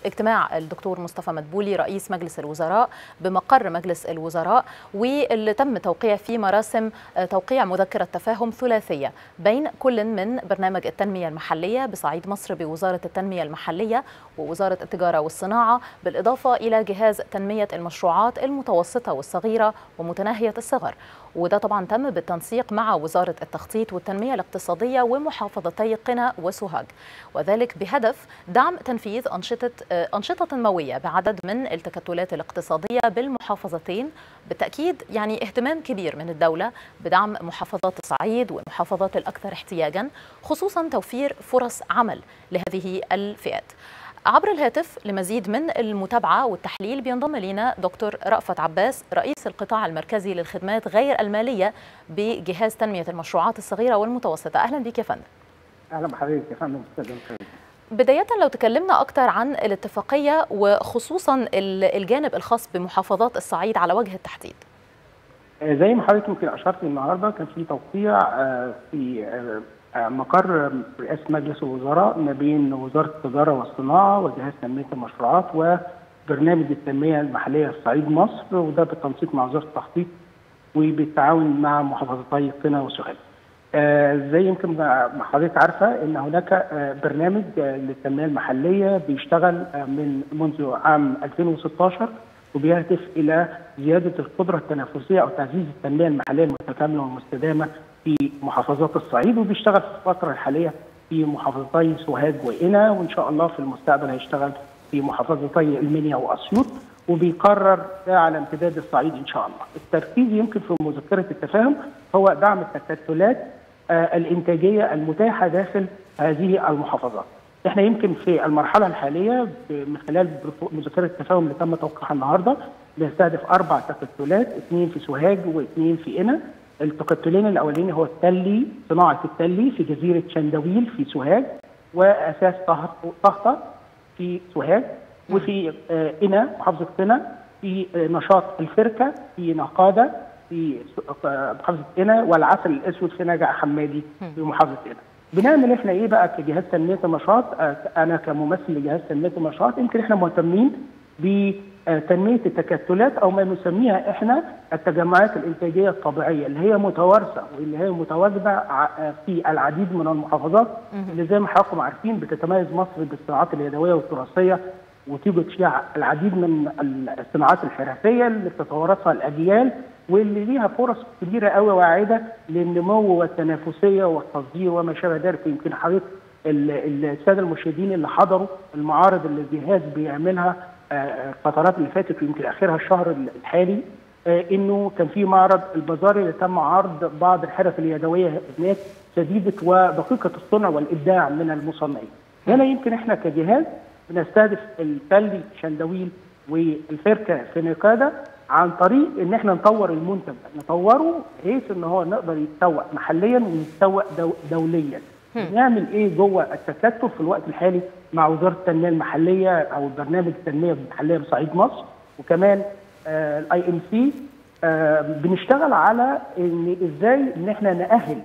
اجتماع الدكتور مصطفى مدبولي رئيس مجلس الوزراء بمقر مجلس الوزراء واللي تم توقيع فيه مراسم توقيع مذكرة تفاهم ثلاثية بين كل من برنامج التنمية المحلية بصعيد مصر بوزارة التنمية المحلية ووزارة التجارة والصناعة بالإضافة إلى جهاز تنمية المشروعات المتوسطة والصغيرة ومتناهية الصغر وده طبعا تم بالتنسيق مع وزارة التخطيط والتنمية الاقتصادية ومحافظتي قنا وسوهاج وذلك بهدف دعم تنفيذ أنشطة أنشطة تنموية بعدد من التكتلات الاقتصادية بالمحافظتين بالتأكيد يعني اهتمام كبير من الدولة بدعم محافظات الصعيد والمحافظات الأكثر احتياجا خصوصا توفير فرص عمل لهذه الفئات عبر الهاتف لمزيد من المتابعة والتحليل بينضم لنا دكتور رأفت عباس رئيس القطاع المركزي للخدمات غير المالية بجهاز تنمية المشروعات الصغيرة والمتوسطة أهلا بك يا فندم أهلا بحضرتك يا فندم بداية لو تكلمنا أكثر عن الاتفاقية وخصوصا الجانب الخاص بمحافظات الصعيد على وجه التحديد زي ما حضرتك يمكن أشرت النهاردة كان في توقيع في مقر رئاسة مجلس الوزراء ما بين وزارة التجارة والصناعة وجهاز تنمية المشروعات وبرنامج التنمية المحلية في صعيد مصر وده بالتنسيق مع وزارة التخطيط وبالتعاون مع محافظتي قنا وسوهاج. آه زي يمكن ما حضرتك عارفة إن هناك آه برنامج آه للتنمية المحلية بيشتغل من منذ عام 2016 وبيهدف إلى زيادة القدرة التنافسية أو تعزيز التنمية المحلية المتكاملة والمستدامة في محافظات الصعيد وبيشتغل في الفترة الحالية في محافظتي سوهاج وقنا وإن شاء الله في المستقبل هيشتغل في محافظتي المنيا وأسيوط وبيقرر ده على امتداد الصعيد إن شاء الله. التركيز يمكن في مذكرة التفاهم هو دعم التكتلات آه الإنتاجية المتاحة داخل هذه المحافظات. احنا يمكن في المرحلة الحالية من خلال مذكرة التفاهم اللي تم توقيعها النهارده بنستهدف أربع تكتلات اثنين في سوهاج واثنين في قنا التكتلين الاولاني هو التلي صناعه التلي في جزيره شندويل في سوهاج واساس طهطه في سوهاج وفي قنا محافظه قنا في نشاط الفركه في نقاده في محافظه قنا والعسل الاسود في نجع حمادي في محافظه قنا. بنعمل احنا ايه بقى كجهاز تنميه النشاط انا كممثل لجهاز تنميه النشاط يمكن احنا مهتمين ب تنميه التكتلات او ما نسميها احنا التجمعات الانتاجيه الطبيعيه اللي هي متوارثه واللي هي متواجده في العديد من المحافظات اللي زي ما حضراتكم عارفين بتتميز مصر بالصناعات اليدويه والتراثيه وتوجد فيها العديد من الصناعات الحرفيه اللي بتتوارثها الاجيال واللي ليها فرص كبيره قوي واعده للنمو والتنافسيه والتصدير وما شابه ذلك يمكن حضرتك الساده المشاهدين اللي حضروا المعارض اللي الجهاز بيعملها الفترات اللي فاتت ويمكن اخرها الشهر الحالي انه كان في معرض البازار اللي تم عرض بعض الحرف اليدويه هناك شديده ودقيقه الصنع والابداع من المصنعين. هنا يمكن احنا كجهاز بنستهدف التلي شندويل والفركه في نقاده عن طريق ان احنا نطور المنتج نطوره بحيث ان هو نقدر يتسوق محليا ويتسوق دو دوليا. نعمل ايه جوه التكتل في الوقت الحالي مع وزاره التنميه المحليه او برنامج التنميه المحليه بصعيد مصر وكمان الاي ام سي بنشتغل على ان ازاي ان احنا ناهل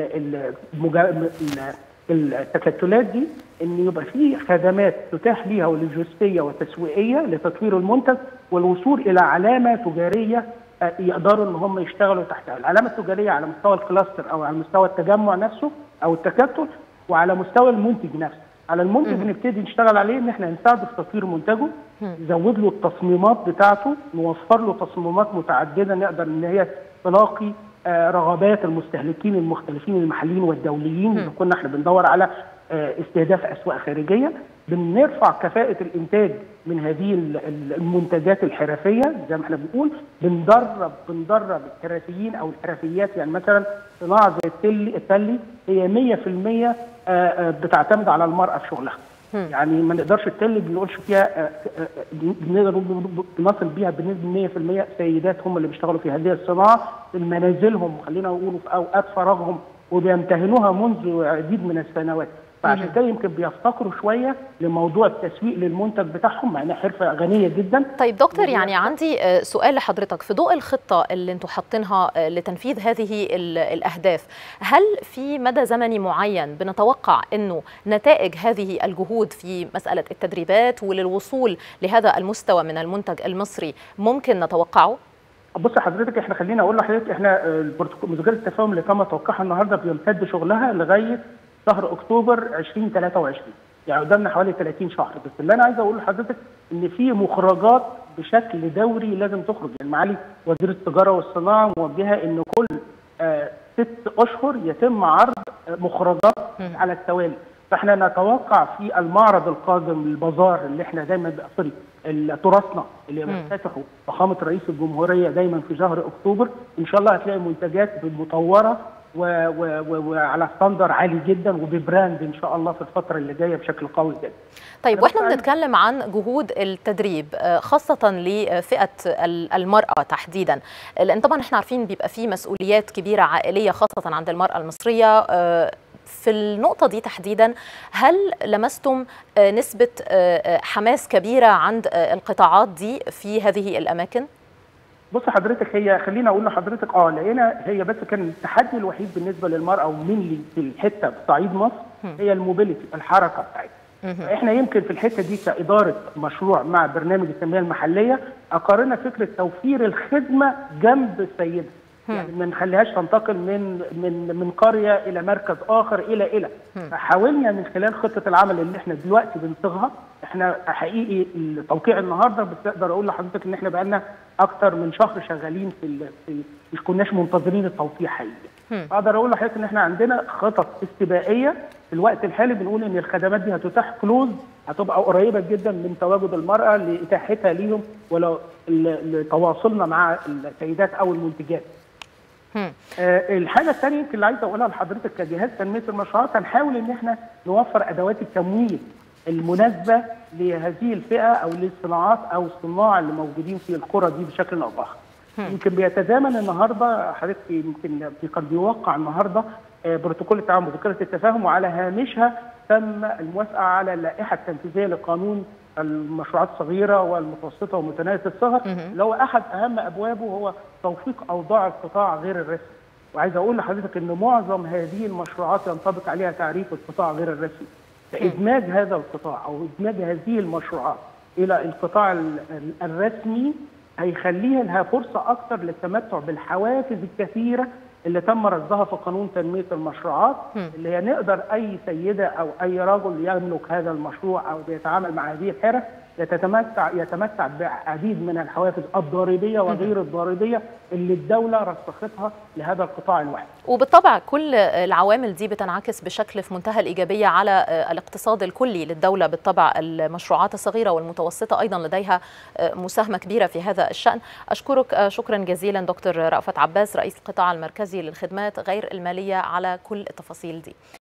التكتلات دي ان يبقى في خدمات تتاح ليها ولوجستيه وتسويقيه لتطوير المنتج والوصول الى علامه تجاريه يقدروا ان هم يشتغلوا تحتها، العلامه التجاريه على مستوى الكلاستر او على مستوى التجمع نفسه او التكتل وعلى مستوى المنتج نفسه. على المنتج نبتدي نشتغل عليه ان احنا نساعده في تطوير منتجه نزود له التصميمات بتاعته نوفر له تصميمات متعدده نقدر ان هي تلاقي آه رغبات المستهلكين المختلفين المحليين والدوليين اذا كنا احنا بندور على آه استهداف اسواق خارجيه بنرفع كفاءه الانتاج من هذه المنتجات الحرفيه زي ما احنا بنقول بندرب بندرب الحرفيين او الحرفيات يعني مثلا صناعه زي التلي التلي هي 100% بتعتمد على المراه في شغلها. يعني ما نقدرش التلي ما بنقولش فيها بنقدر نصل بيها بنسبه 100% سيدات هم اللي بيشتغلوا في هذه الصناعه في منازلهم وخلينا نقول في اوقات فراغهم وبيمتهنوها منذ عديد من السنوات فعشان كده يمكن بيفتقروا شويه لموضوع التسويق للمنتج بتاعهم مع انها حرفه غنيه جدا طيب دكتور يعني عندي سؤال لحضرتك في ضوء الخطه اللي انتم حاطينها لتنفيذ هذه الاهداف هل في مدى زمني معين بنتوقع انه نتائج هذه الجهود في مساله التدريبات وللوصول لهذا المستوى من المنتج المصري ممكن نتوقعه بص حضرتك احنا خلينا اقول لحضرتك احنا مذكره التفاهم اللي تم توقيعها النهارده بيمتد شغلها لغايه شهر اكتوبر 2023 يعني قدامنا حوالي 30 شهر بس اللي انا عايز اقول لحضرتك ان في مخرجات بشكل دوري لازم تخرج يعني معالي وزير التجاره والصناعه موجهه ان كل آه ست اشهر يتم عرض مخرجات على التوالي فاحنا نتوقع في المعرض القادم البازار اللي احنا دايما سوري تراثنا اللي بيفتتحوا فخامه رئيس الجمهوريه دايما في شهر اكتوبر ان شاء الله هتلاقي منتجات مطوره وعلى ستاندر عالي جدا وببراند ان شاء الله في الفتره اللي جايه بشكل قوي جدا. طيب واحنا بنتكلم عن جهود التدريب خاصه لفئه المراه تحديدا لان طبعا احنا عارفين بيبقى في مسؤوليات كبيره عائليه خاصه عند المراه المصريه في النقطة دي تحديدا هل لمستم نسبة حماس كبيرة عند القطاعات دي في هذه الأماكن؟ بص حضرتك هي خلينا اقول لحضرتك اه لقينا هي بس كان التحدي الوحيد بالنسبه للمراه ومين في الحته في صعيد مصر هي الموبيليتي الحركه بتاعتها. احنا يمكن في الحته دي كاداره مشروع مع برنامج التنميه المحليه اقارنا فكره توفير الخدمه جنب السيده. يعني ما نخليهاش تنتقل من من من قريه الى مركز اخر الى الى فحاولنا من خلال خطه العمل اللي احنا دلوقتي بنصيغها احنا حقيقي التوقيع النهارده بس اقدر اقول لحضرتك ان احنا بقالنا اكتر من شهر شغالين في, في مش كناش منتظرين التوقيع حقيقي اقدر اقول لحضرتك ان احنا عندنا خطط استباقيه في الوقت الحالي بنقول ان الخدمات دي هتتاح كلوز هتبقى قريبه جدا من تواجد المراه لاتاحتها ليهم ولو لتواصلنا مع السيدات او المنتجات آه الحاجه الثانيه يمكن اللي عايز اقولها لحضرتك كجهاز تنميه المشروعات هنحاول ان احنا نوفر ادوات التمويل المناسبه لهذه الفئه او للصناعات او الصناع اللي موجودين في القرى دي بشكل او باخر. يمكن بيتزامن النهارده حضرتك يمكن قد بيوقع النهارده آه بروتوكول التعاون مذكره التفاهم وعلى هامشها تم الموافقه على اللائحه التنفيذيه لقانون المشروعات الصغيره والمتوسطه ومتناهيه الصغر اللي هو احد اهم ابوابه هو توفيق اوضاع القطاع غير الرسمي. وعايز اقول لحضرتك ان معظم هذه المشروعات ينطبق عليها تعريف القطاع غير الرسمي. فادماج هذا القطاع او ادماج هذه المشروعات الى القطاع الرسمي هيخليها لها فرصه اكثر للتمتع بالحوافز الكثيره اللي تم رصدها في قانون تنميه المشروعات اللي هي نقدر اي سيده او اي رجل يملك هذا المشروع او بيتعامل مع هذه الحرف يتمتع يتمتع بعديد من الحوافز الضريبيه وغير الضريبيه اللي الدوله رسختها لهذا القطاع الواحد. وبالطبع كل العوامل دي بتنعكس بشكل في منتهى الايجابيه على الاقتصاد الكلي للدوله بالطبع المشروعات الصغيره والمتوسطه ايضا لديها مساهمه كبيره في هذا الشان. اشكرك شكرا جزيلا دكتور رأفت عباس رئيس القطاع المركزي للخدمات غير الماليه على كل التفاصيل دي.